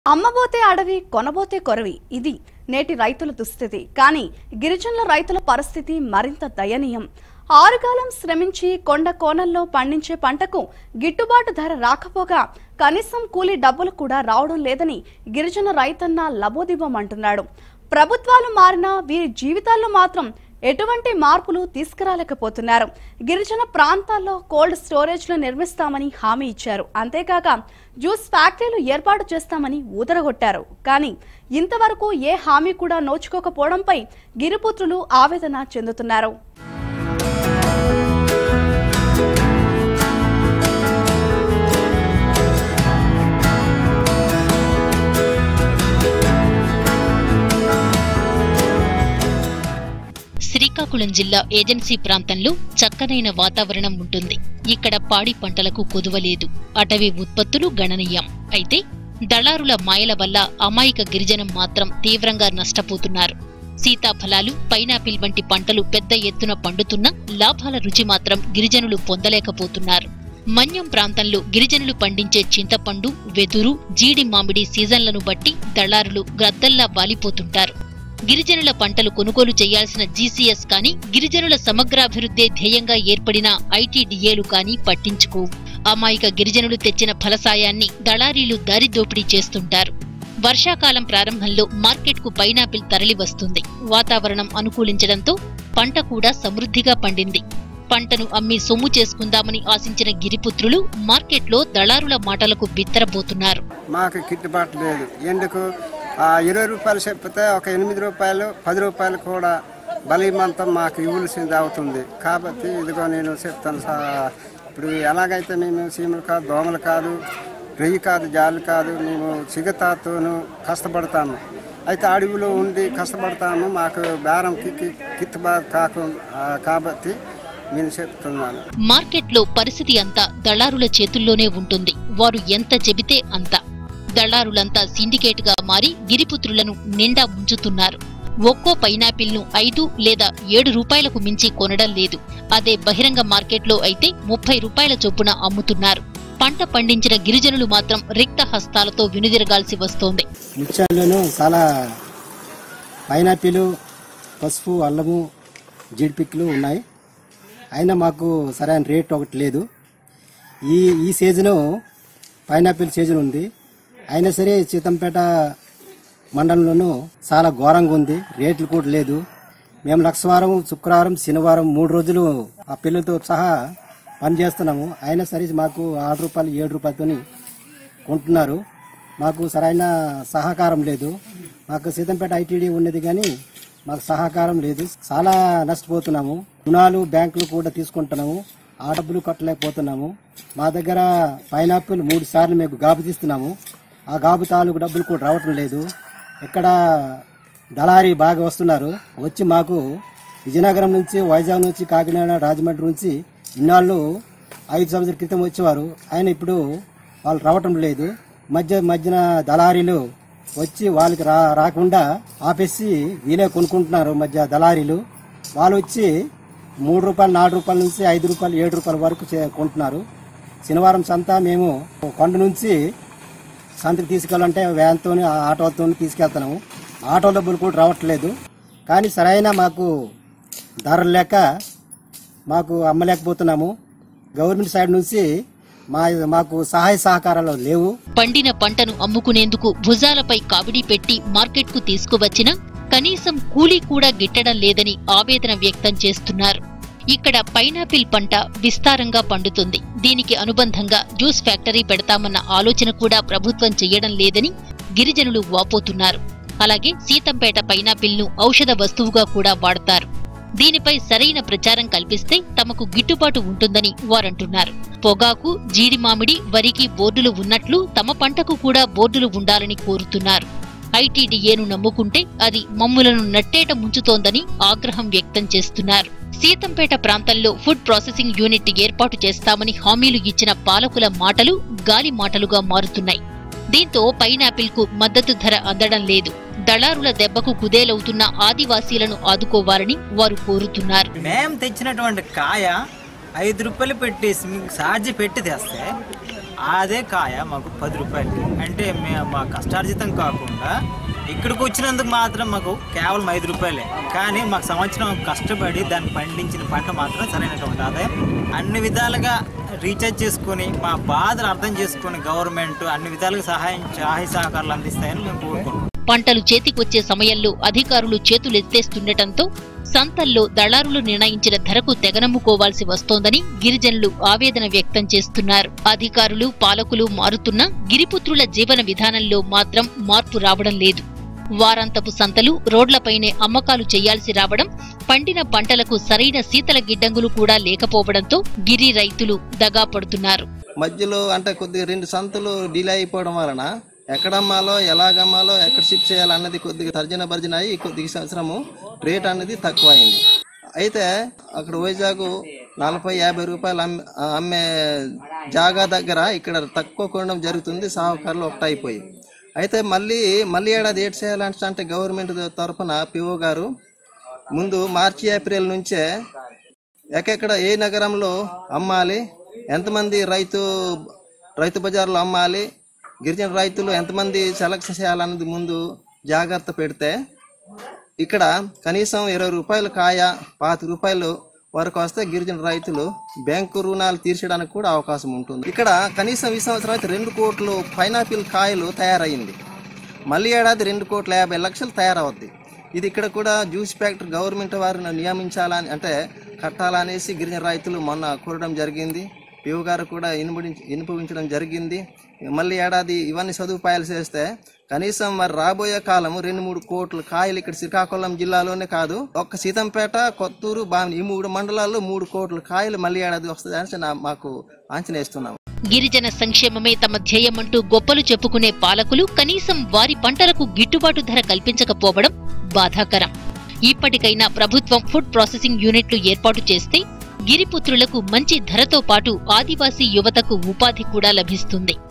అమ్మబోతే అడవి కొనబోతే కొరవి ఇది నేటి రైతుల దుస్థితి కానీ గిరిజనుల రైతుల పరిస్థితి మరింత దయనీయం ఆరుగాలం శ్రమించి కొండ కోణంలో పండించే పంటకు గిట్టుబాటు ధర రాకపోగా కనీసం కూలీ డబ్బులు కూడా రావడం లేదని గిరిజన రైతన్న లబోదిబమంటున్నాడు ప్రభుత్వాలు మారినా వీరి జీవితాల్లో మాత్రం ఎటువంటి మార్పులు తీసుకురాలేకపోతున్నారు గిరిజన ప్రాంతాల్లో కోల్డ్ స్టోరేజ్లు నిర్మిస్తామని హామీ ఇచ్చారు అంతేకాక జ్యూస్ ఫ్యాక్టరీలు ఏర్పాటు చేస్తామని ఊదరగొట్టారు కానీ ఇంతవరకు ఏ హామీ కూడా నోచుకోకపోవడంపై గిరిపుత్రులు ఆవేదన చెందుతున్నారు శ్రీకాకుళం జిల్లా ఏజెన్సీ ప్రాంతంలో చక్కనైన వాతావరణం ఉంటుంది ఇక్కడ పాడి పంటలకు కొదువలేదు అటవీ ఉత్పత్తులు గణనీయం అయితే దళారుల మాయల వల్ల అమాయక గిరిజనం మాత్రం తీవ్రంగా నష్టపోతున్నారు సీతాఫలాలు పైనాపిల్ వంటి పంటలు పెద్ద ఎత్తున పండుతున్నా లాభాల రుచి మాత్రం గిరిజనులు పొందలేకపోతున్నారు మన్యం ప్రాంతంలో గిరిజనులు పండించే చింతపండు వెదురు జీడి మామిడి సీజన్లను బట్టి దళారులు గ్రద్దల్లా వాలిపోతుంటారు గిరిజనుల పంటలు కొనుగోలు చేయాల్సిన జీసీఎస్ కానీ గిరిజనుల సమగ్రాభివృద్ధే ధ్యేయంగా ఏర్పడిన ఐటీడీఏలు కానీ పట్టించుకోవు అమాయక గిరిజనులు తెచ్చిన ఫలసాయాన్ని దళారీలు దారి దోపిడీ చేస్తుంటారు వర్షాకాలం ప్రారంభంలో మార్కెట్కు పైనాపిల్ తరలి వస్తుంది వాతావరణం అనుకూలించడంతో పంట కూడా సమృద్ధిగా పండింది పంటను అమ్మి సొమ్ము చేసుకుందామని ఆశించిన గిరిపుత్రులు మార్కెట్లో దళారుల మాటలకు బిత్తరబోతున్నారు మాకు గిట్టుబాటు లేదు ఎందుకు ఆ ఇరవై రూపాయలు చెప్తే ఒక ఎనిమిది రూపాయలు పది రూపాయలు కూడా బలీమంతం మాకు ఇవ్వాల్సింది అవుతుంది కాబట్టి ఇదిగో నేను చెప్తాను సా- ఇప్పుడు ఎలాగైతే మేము సీమలు కాదు దోమలు కాదు రెయ్యి కాదు జాలు కాదు మేము చిగతాతోను కష్టపడతాము అయితే అడవిలో ఉండి కష్టపడతాము మాకు బేరంకి కి- గిట్టుబాటు కాకు ఆ, కాబట్టి నేను చెప్తున్నాను మార్కెట్లో పరిస్థితి అంతా దళారుల చేతుల్లోనే ఉంటుంది వారు ఎంత చెబితే అంత దళారులంతా సిండికేట్ గా మారి గిరిపుత్రులను నిండా ముంచుతున్నారు ఒక్కో పైనాపిల్ ను ఐదు లేదా ఏడు రూపాయలకు మించి కొనడం లేదు అదే బహిరంగ మార్కెట్లో అయితే ముప్పై రూపాయల చొప్పున అమ్ముతున్నారు పంట పండించిన గిరిజనులు మాత్రం రిక్త హస్తాలతో వెనుదిరగాల్సి వస్తోంది మిర్చాల్లోనూ చాలా పైనాపిల్ పసుపు అల్లము జీడిపిక్కులు ఉన్నాయి అయినా మాకు సరైన రేట్ ఒకటి లేదు ఈ ఈ సీజను పైనాపిల్ సీజన్ ఉంది అయినా సరే సీతంపేట మండలంలోనూ చాలా ఘోరంగా ఉంది రేట్లు కూడా లేదు మేము లక్షవారం శుక్రవారం శనివారం మూడు రోజులు ఆ పిల్లలతో సహా పని చేస్తున్నాము అయినా సరే మాకు ఆరు రూపాయలు ఏడు రూపాయలతోని కొంటున్నారు మాకు సరైన సహకారం లేదు మాకు సీతంపేట ఐటీడీ ఉన్నది కానీ మాకు సహకారం లేదు చాలా నష్టపోతున్నాము రుణాలు బ్యాంకులు కూడా తీసుకుంటున్నాము ఆ డబ్బులు కట్టలేకపోతున్నాము మా దగ్గర పైనాపిల్ మూడు సార్లు మేము గాబు తీస్తున్నాము ఆ గాబు తాలూకు డబ్బులు కూడా రావటం లేదు ఇక్కడ దళారీ బాగా వస్తున్నారు వచ్చి మాకు విజయనగరం నుంచి వైజాగ్ నుంచి కాకినాడ రాజమండ్రి నుంచి ఇన్నాళ్ళు ఐదు సంవత్సరాల క్రితం వచ్చేవారు ఆయన ఇప్పుడు వాళ్ళు రావటం లేదు మధ్య మధ్యన దళారీలు వచ్చి వాళ్ళకి రా రాకుండా ఆపేసి వీలే కొనుక్కుంటున్నారు మధ్య దళారీలు వాళ్ళు వచ్చి మూడు రూపాయలు నాలుగు రూపాయల నుంచి ఐదు రూపాయలు ఏడు రూపాయల వరకు చే- కొంటున్నారు శనివారం సంత మేము కొండ నుంచి సంతకి తీసుకెళ్ళాలంటే వ్యాన్తో ఆటోతో తీసుకెళ్తున్నాము ఆటో డబ్బులు కూడా రావట్లేదు కానీ సరైన మాకు ధరలు లేక మాకు అమ్మలేకపోతున్నాము గవర్నమెంట్ సైడ్ నుంచి మా మాకు సహాయ సహకారాలు లేవు పండిన పంటను అమ్ముకునేందుకు భుజాలపై కావిడి పెట్టి మార్కెట్కు తీసుకువచ్చినా కనీసం కూలీ కూడా గిట్టడం లేదని ఆవేదన వ్యక్తం చేస్తున్నారు ఇక్కడ పైనాపిల్ పంట విస్తారంగా పండుతుంది దీనికి అనుబంధంగా జ్యూస్ ఫ్యాక్టరీ పెడతామన్న ఆలోచన కూడా ప్రభుత్వం చెయ్యడం లేదని గిరిజనులు వాపోతున్నారు అలాగే సీతంపేట పైనాపిల్ ను ఔషధ వస్తువుగా కూడా వాడతారు దీనిపై సరైన ప్రచారం కల్పిస్తే తమకు గిట్టుబాటు ఉంటుందని వారంటున్నారు పొగాకు జీడి మామిడి వరికి బోర్డులు ఉన్నట్లు తమ పంటకు కూడా బోర్డులు ఉండాలని కోరుతున్నారు ఐటీడీఏను నమ్ముకుంటే అది మమ్ములను నట్టేట ముంచుతోందని ఆగ్రహం వ్యక్తం చేస్తున్నారు సీతంపేట ప్రాంతంలో ఫుడ్ ప్రాసెసింగ్ యూనిట్ ఏర్పాటు చేస్తామని హామీలు ఇచ్చిన పాలకుల మాటలు గాలి మాటలుగా మారుతున్నాయి దీంతో పైనాపిల్ కు మద్దతు ధర అందడం లేదు దళారుల దెబ్బకు కుదేలవుతున్న ఆదివాసీలను ఆదుకోవాలని వారు కోరుతున్నారు మేము తెచ్చినటువంటి కాయ ఐదు రూపాయలు పెట్టి ఛార్జ్ పెట్టి తెస్తే అదే కాయ మాకు పది రూపాయలకి అంటే మేము మా కష్టార్జితం కాకుండా ఇక్కడికి వచ్చినందుకు మాత్రం మాకు కేవలం ఐదు రూపాయలే కానీ మాకు సంవత్సరం కష్టపడి దాన్ని పండించిన పంట మాత్రం సరైనటువంటి ఆదాయం అన్ని విధాలుగా రీఛార్జ్ చేసుకొని మా బాధలు అర్థం చేసుకొని గవర్నమెంట్ అన్ని విధాలుగా సహాయం సహాయ సహకారాలు అందిస్తాయని మేము కోరుకుంటున్నాం పంటలు చేతికొచ్చే సమయంలో అధికారులు చేతులెత్తేస్తుండటంతో సంతల్లో దళారులు నిర్ణయించిన ధరకు తెగనమ్ముకోవాల్సి వస్తోందని గిరిజనులు ఆవేదన వ్యక్తం చేస్తున్నారు అధికారులు పాలకులు మారుతున్నా గిరిపుత్రుల జీవన విధానంలో మాత్రం మార్పు రావడం లేదు వారాంతపు సంతలు రోడ్లపైనే అమ్మకాలు చేయాల్సి రావడం పండిన పంటలకు సరైన శీతల గిడ్డంగులు కూడా లేకపోవడంతో గిరి రైతులు దగా పడుతున్నారు మధ్యలో అంటే కొద్దిగా రెండు సంతలు డిలే అయిపోవడం వలన ఎక్కడ అమ్మాలో ఎలాగమ్మాలో ఎక్కడ షిఫ్ట్ చేయాలన్నది కొద్దిగా తర్జన భర్జన అయ్యి కొద్దిగా సంవత్సరము రేట్ అనేది తక్కువ అయింది అయితే అక్కడ వైజాగ్ నలభై యాభై రూపాయలు అమ్మే అమ్మే జాగా దగ్గర ఇక్కడ తక్కువ కొనడం జరుగుతుంది సాహకారులు ఒకటైపోయి అయితే మళ్ళీ మళ్ళీ ఏడాది ఏడు చేయాలంటే అంటే గవర్నమెంట్ తరఫున పిఓ గారు ముందు మార్చి ఏప్రిల్ నుంచే ఎక్కడెక్కడ ఏ నగరంలో అమ్మాలి ఎంతమంది రైతు రైతు బజార్లో అమ్మాలి గిరిజన రైతులు ఎంతమంది సెలెక్ట్ చేయాలన్నది ముందు జాగ్రత్త పెడితే ఇక్కడ కనీసం ఇరవై రూపాయలు కాయ పాతి రూపాయలు వరకు వస్తే గిరిజన రైతులు బ్యాంకు రుణాలు తీర్చడానికి కూడా అవకాశం ఉంటుంది ఇక్కడ కనీసం ఈ సంవత్సరం అయితే రెండు కోట్లు పైనాపిల్ కాయలు తయారయ్యింది మళ్ళీ ఏడాది రెండు కోట్ల యాభై లక్షలు తయారవుద్ది ఇది ఇక్కడ కూడా జ్యూస్ ఫ్యాక్టరీ గవర్నమెంట్ వారిని నియమించాలని అంటే కట్టాలనేసి గిరిజన రైతులు మొన్న కోరడం జరిగింది పిఓ గారు కూడా ఇనుబడి ఇనుపవించడం జరిగింది మళ్ళీ ఏడాది ఇవన్నీ సదుపాయాలు చేస్తే కనీసం మరి రాబోయే కాలం రెండు మూడు కోట్ల కాయలు ఇక్కడ శ్రీకాకుళం జిల్లాలోనే కాదు ఒక్క సీతంపేట కొత్తూరు బామి ఈ మూడు మండలాల్లో మూడు కోట్ల కాయలు మళ్ళీ ఏడాది వస్తుంది అని నా- మాకు అంచనా ఇస్తున్నాం గిరిజన సంక్షేమమే తమ ధ్యేయమంటూ గొప్పలు చెప్పుకునే పాలకులు కనీసం వారి పంటలకు గిట్టుబాటు ధర కల్పించకపోవడం బాధాకరం ఇప్పటికైనా ప్రభుత్వం ఫుడ్ ప్రాసెసింగ్ యూనిట్లు ఏర్పాటు చేస్తే గిరిపుత్రులకు మంచి ధరతో పాటు ఆదివాసీ యువతకు ఉపాధి కూడా లభిస్తుంది